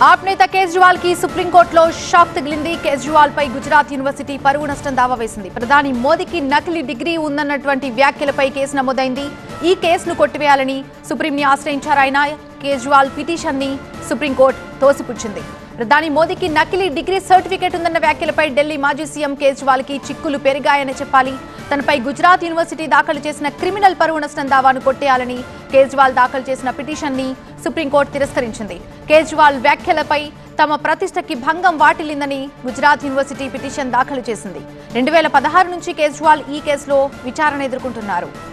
ఆప్ నేత కేజ్రీవాల్ కి సుప్రీంకోర్టులో షాక్ తగిలింది కేజ్రీవాల్ పై గుజరాత్ యూనివర్సిటీ పరువు నష్టం దావా వేసింది ప్రధాని మోదీకి నకిలీ డిగ్రీ ఉందన్నటువంటి వ్యాఖ్యలపై కేసు నమోదైంది ఈ కేసును కొట్టివేయాలని సుప్రీంని ఆశ్రయించారు ఆయన కేజ్రీవాల్ పిటిషన్ ని సుప్రీంకోర్టు తోసిపుచ్చింది ప్రధాని మోదీకి నకిలీ డిగ్రీ సర్టిఫికేట్ ఉందన్న వ్యాఖ్యలపై ఢిల్లీ మాజీ సీఎం కేజ్రీవాల్ కి చిక్కులు పెరిగాయని చెప్పాలి తనపై గుజరాత్ యూనివర్సిటీ దాఖలు చేసిన క్రిమినల్ పరువు నష్టం దావాను కొట్టేయాలని కేజ్రీవాల్ దాఖలు చేసిన పిటిషన్ ని సుప్రీంకోర్టు తిరస్కరించింది కేజ్రీవాల్ వ్యాఖ్యలపై తమ ప్రతిష్టకి భంగం వాటిల్లిందని గుజరాత్ యూనివర్సిటీ పిటిషన్ దాఖలు చేసింది రెండు వేల పదహారు నుంచి కేజ్రీవాల్ ఈ కేసులో విచారణ ఎదుర్కొంటున్నారు